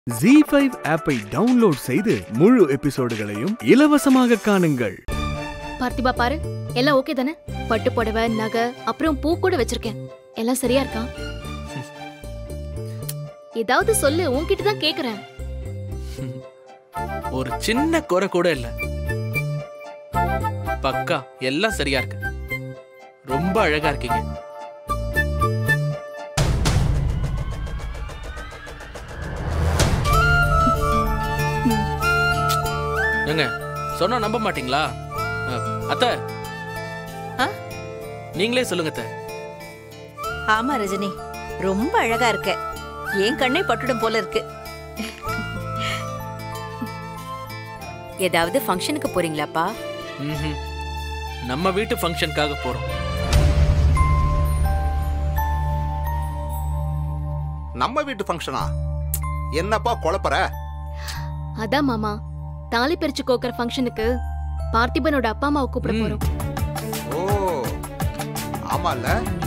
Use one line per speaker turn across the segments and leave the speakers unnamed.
G five ஆப்பை download செய்து முழு எபிசோடுகளையும் இலவசமாக காணுங்கள்
பார்த்திபா பாரு எல்லாம் ஓகே தானே பட்டு புடவை நகை அப்புறம் பூ கூட வச்சிருக்கேன் எல்லாம் சரியா இருக்கா ஏதாவது சொல்லு உன்கிட்ட தான் கேக்குறேன்
ஒரு சின்ன குறை கூட இல்ல பக்கா எல்லாம் சரியா இருக்கு ரொம்ப அழகா இருக்கீங்க ஏங்க சொன்னா நம்ப மாட்டீங்களா அஹ், அத்தை
ஆ?
நீங்களே சொல்லுங்க அத்தை
ஆமா ரஜினி ரொம்ப அழகா இருக்க என் கண்ணை பட்டுடும் போல இருக்கு
ஏதாவது ஃபங்க்ஷனுக்கு போறீங்களாப்பா
ம்ஹும். நம்ம வீட்டு ஃபங்க்ஷனுக்காக போறோம்
நம்ம வீட்டு ஃபங்க்ஷனா என்னப்பா குழப்பற
அதான் மாமா தாலி பிரிச்சு கோக்குற ஃபங்க்ஷனுக்கு பார்த்திபனோட அப்பா அம்மாவை கூப்பிட
ம்.
போறோம்
ஓ ஆமால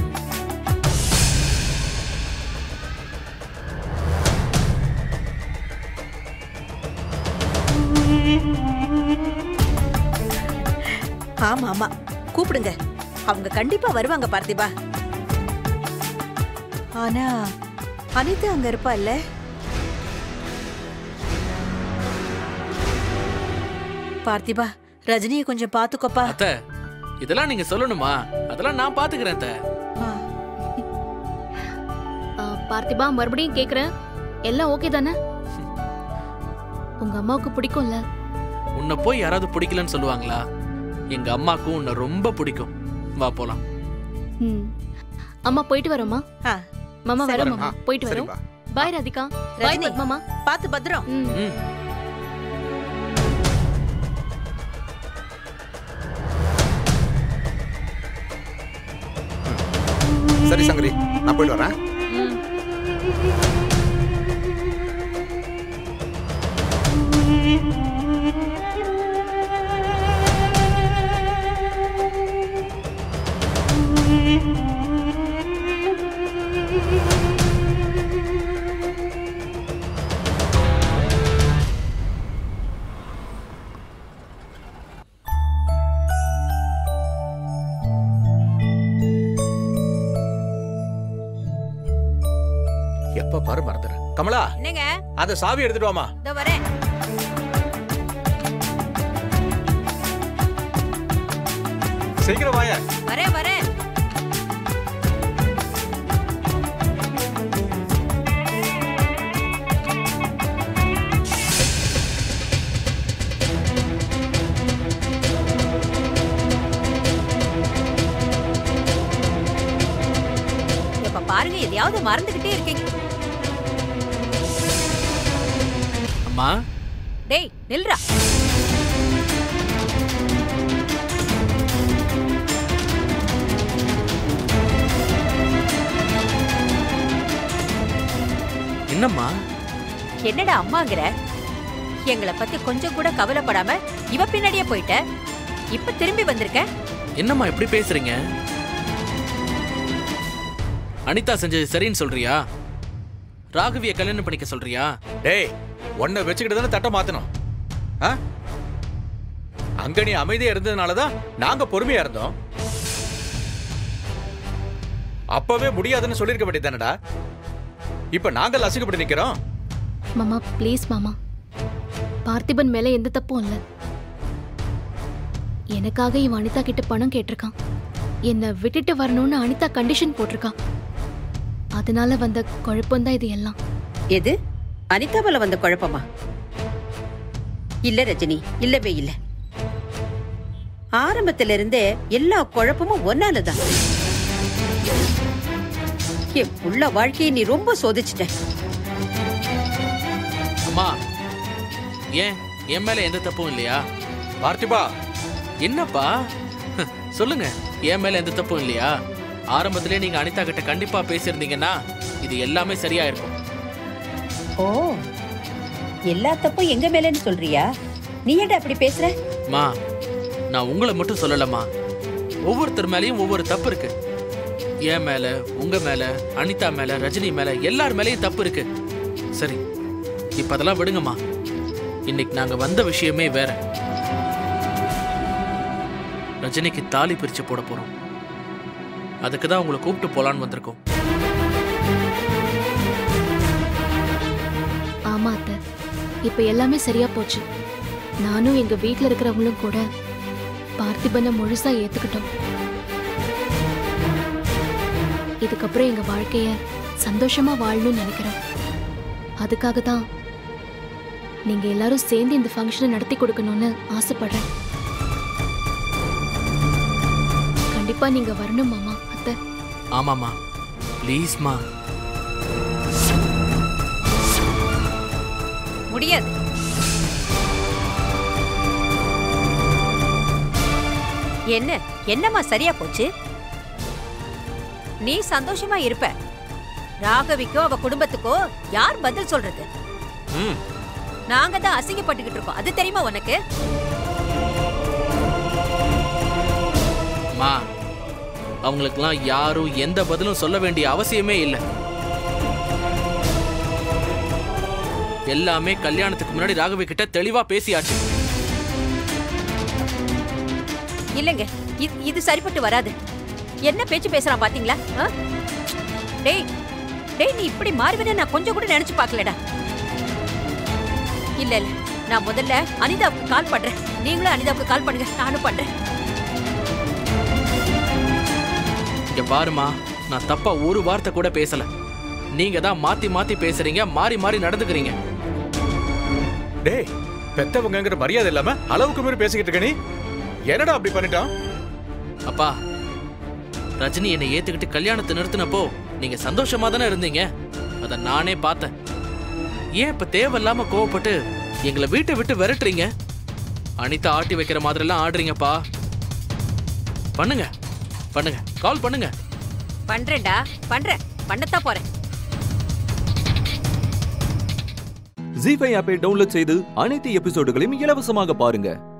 ஆமா ஆமா கூப்பிடுங்க அவங்க கண்டிப்பா வருவாங்க பார்த்திபா ஆனா அனிதா அங்க இருப்பா இல்ல பார்த்திபா ரஜினியை கொஞ்சம் பாத்துக்கோப்பா
அத்தை இதெல்லாம் நீங்க சொல்லணுமா அதெல்லாம் நான் பாத்துக்கிறேன் அத்தை
ஆ,
ஆ, பார்த்திபா மறுபடியும் கேக்குறேன் எல்லாம் ஓகே தானே உங்க அம்மாவுக்கு பிடிக்கும்ல
உன்னை போய் யாராவது பிடிக்கலன்னு சொல்லுவாங்களா எங்க அம்மாக்கும் உன்னை ரொம்ப பிடிக்கும் வா போலாம்
ம். அம்மா போயிட்டு வரோமா
ஆ,
மாமா
சரி.
வரோம் மாமா
ஆ,
போயிட்டு வரோம்
சரிப்பா
பாய் ராதிகா பாய்
ரஜினி.
பத்மாமா
பாத்து பத்திரம்
ம்
ம்
சரி சங்கரி நான் போயிட்டு வரேன்
ம்
எப்ப பாரு மறந்துடுறேன் கமலா
என்னங்க
அந்த சாவி எடுத்துட்டு வாமா
இதோ வரேன்
சீக்கிரம் வாய
வரேன் வரேன் இப்ப பாருங்க எதையாவது மறந்துகிட்டே இருக்கீங்க
அம்மா
டேய் நில்றா
என்னம்மா
என்னடா அம்மாங்கிற எங்களை பத்தி கொஞ்சம் கூட கவலைப்படாம இவ பின்னாடியே போயிட்ட இப்ப திரும்பி வந்திருக்க
என்னம்மா இப்படி பேசுறீங்க அனிதா செஞ்சது சரின்னு சொல்றியா ராகவிய கல்யாணம் பண்ணிக்க சொல்றியா
டேய் உன்னை வச்சுக்கிட்டு தானே தட்டை மாத்தணும் ஆ? அங்க நீ அமைதியா இருந்ததுனால தான் நாங்க பொறுமையா இருந்தோம் அப்பவே முடியாதுன்னு சொல்லிருக்க வேண்டியதானடா இப்ப நாங்கள் அசிங்கப்பட்டு நிக்கிறோம்
மாமா ப்ளீஸ் மாமா பார்த்திபன் மேல எந்த தப்பும் இல்ல எனக்காக இவன் அனிதா கிட்ட பணம் கேட்டிருக்கான் என்னை விட்டுட்டு வரணும்னு அனிதா கண்டிஷன் போட்டிருக்கான் அதனால வந்த குழப்பம்தான் இது எல்லாம்
எது அனிதாவால வந்த குழப்பமா இல்ல ரஜினி இல்லவே இல்ல ஆரம்பத்துல இருந்தே எல்லா குழப்பமும் ஒன்னாலதான் என் புள்ள வாழ்க்கையை நீ ரொம்ப சோதிச்சிட்ட
அம்மா ஏன் என் மேல எந்த தப்பும் இல்லையா
பார்த்திபா
என்னப்பா ஹ், சொல்லுங்க என் மேல எந்த தப்பும் இல்லையா ஆரம்பத்திலே நீங்க அனிதா கிட்ட கண்டிப்பா பேசியிருந்தீங்கன்னா இது எல்லாமே சரியா இருக்கும்
ஓ எல்லா தப்பும் எங்க மேலன்னு சொல்றியா நீ ஏன்டா அப்படி பேசுற
மா நான் உங்களை மட்டும் சொல்லலம்மா ஒவ்வொருத்தர் மேலயும் ஒவ்வொரு தப்பு இருக்கு என் மேல உங்க மேல அனிதா மேல ரஜினி மேல எல்லார் மேலயும் தப்பு இருக்கு சரி இப்ப அதெல்லாம் விடுங்கம்மா இன்னைக்கு நாங்க வந்த விஷயமே வேற ரஜினிக்கு தாலி பிரிச்சு போட போறோம் அதுக்கு தான் உங்களை கூப்பிட்டு போலான்னு வந்திருக்கோம்
ஆமா அத்தை இப்ப எல்லாமே சரியா போச்சு நானும் எங்க வீட்ல இருக்கிறவங்களும் கூட பார்த்திபனை முழுசா ஏத்துக்கிட்டோம் இதுக்கப்புறம் எங்க வாழ்க்கைய சந்தோஷமா வாழணும்னு நினைக்கிறோம் அதுக்காக தான் நீங்க எல்லாரும் சேர்ந்து இந்த ஃபங்க்ஷனை நடத்தி கொடுக்கணும்னு ஆசைப்படுறேன் கண்டிப்பா நீங்க வரணும் மாமா அத்தை
ஆமாம்மா ப்ளீஸ்மா
முடியாது என்ன என்னம்மா சரியா போச்சு நீ சந்தோஷமா இருப்ப ராகவிக்கோ அவ குடும்பத்துக்கோ யார் பதில் சொல்றது
ம்
நாங்க தான் அசிங்கப்பட்டுக்கிட்டு இருக்கோம் அது தெரியுமா உனக்கு
மா அவங்களுக்கெல்லாம் யாரும் எந்த பதிலும் சொல்ல வேண்டிய அவசியமே இல்லை எல்லாமே கல்யாணத்துக்கு முன்னாடி ராகவி கிட்ட தெளிவா பேசியாச்சு
இல்லைங்க இது இது சரிப்பட்டு வராது என்ன பேச்சு பேசுறான் பாத்தீங்களா ஆ? டேய் டேய் நீ இப்படி மாறுவேன்னு நான் கொஞ்சம் கூட நினைச்சு பார்க்கலடா இல்ல இல்ல நான் முதல்ல அனிதாவுக்கு கால் பண்றேன் நீங்களும் அனிதாவுக்கு கால் பண்ணுங்க நானும் பண்றேன்
இங்க பாருமா நான் தப்பா ஒரு வார்த்தை கூட பேசல நீங்க தான் மாத்தி மாத்தி பேசுறீங்க மாறி மாறி நடந்துக்கிறீங்க
டேய் பெத்தவங்கங்கிற மரியாதை இல்லாம அளவுக்கு மீறி பேசிக்கிட்டு இருக்க நீ என்னடா அப்படி பண்ணிட்டான்
அப்பா ரஜினி என்னை ஏத்துக்கிட்டு கல்யாணத்தை நிறுத்தினப்போ நீங்க சந்தோஷமா தானே இருந்தீங்க அத நானே பார்த்தேன் ஏன் இப்ப தேவையில்லாம கோவப்பட்டு எங்களை வீட்டை விட்டு விரட்டுறீங்க அனிதா ஆட்டி வைக்கிற மாதிரிலாம் ஆடுறீங்கப்பா பண்ணுங்க பண்ணுங்க கால் பண்ணுங்க
பண்றேன்டா பண்றேன் பண்ணத்தான் போறேன்
ஜி ஃபைவ் ஆப்பை டவுன்லோட் செய்து அனைத்து எபிசோடுகளையும் இலவசமாக பாருங்க